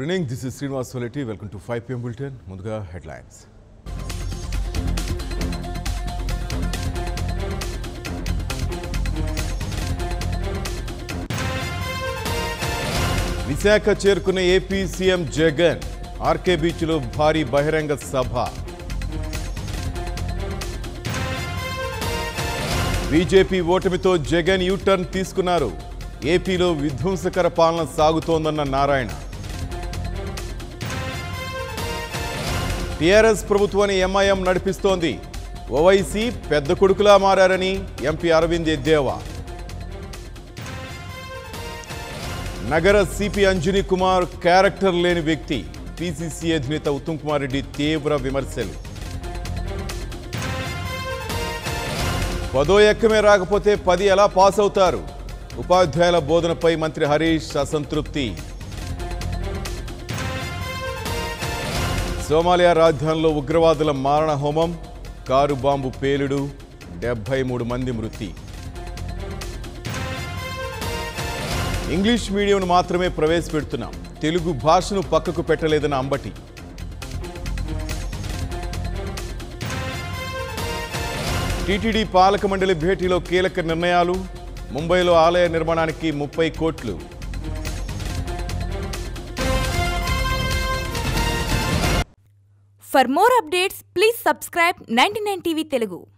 Good evening this is Srinivas Soleti welcome to five PM bulletin ముందుగా headlines Visakha చేరుకున్న AP CM Jagan RK బీచ్లో భారీ బహిరంగ సభ బీజేపీ ఓటమితో జగన్ యూటర్న్ తీసుకున్నారు ఏపీలో విధ్వంసకర పాలన సాగుతోందన్న నారాయణ టీఆర్ఎస్ ప్రభుత్వాన్ని ఎంఐఎం నడిపిస్తోంది ఓవైసీ పెద్ద కొడుకులా మారని ఎంపీ అరవింద్ ఎద్దేవా నగర సిపి అంజనీ కుమార్ క్యారెక్టర్ లేని వ్యక్తి పిసిసి అధినేత ఉత్తమ్ కుమార్ రెడ్డి తీవ్ర విమర్శలు పదో ఎక్కమే రాకపోతే పది ఎలా పాస్ అవుతారు ఉపాధ్యాయుల బోధనపై మంత్రి హరీష్ అసంతృప్తి సోమాలియా రాజధానిలో ఉగ్రవాదుల మారణ హోమం కారు బాంబు పేలుడు డెబ్బై మూడు మంది మృతి ఇంగ్లీష్ మీడియంను మాత్రమే ప్రవేశపెడుతున్నాం తెలుగు భాషను పక్కకు పెట్టలేదన్న అంబటి టీటీడీ పాలక మండలి భేటీలో కీలక నిర్ణయాలు ముంబైలో ఆలయ నిర్మాణానికి ముప్పై కోట్లు For more updates, please subscribe 99 TV Telugu.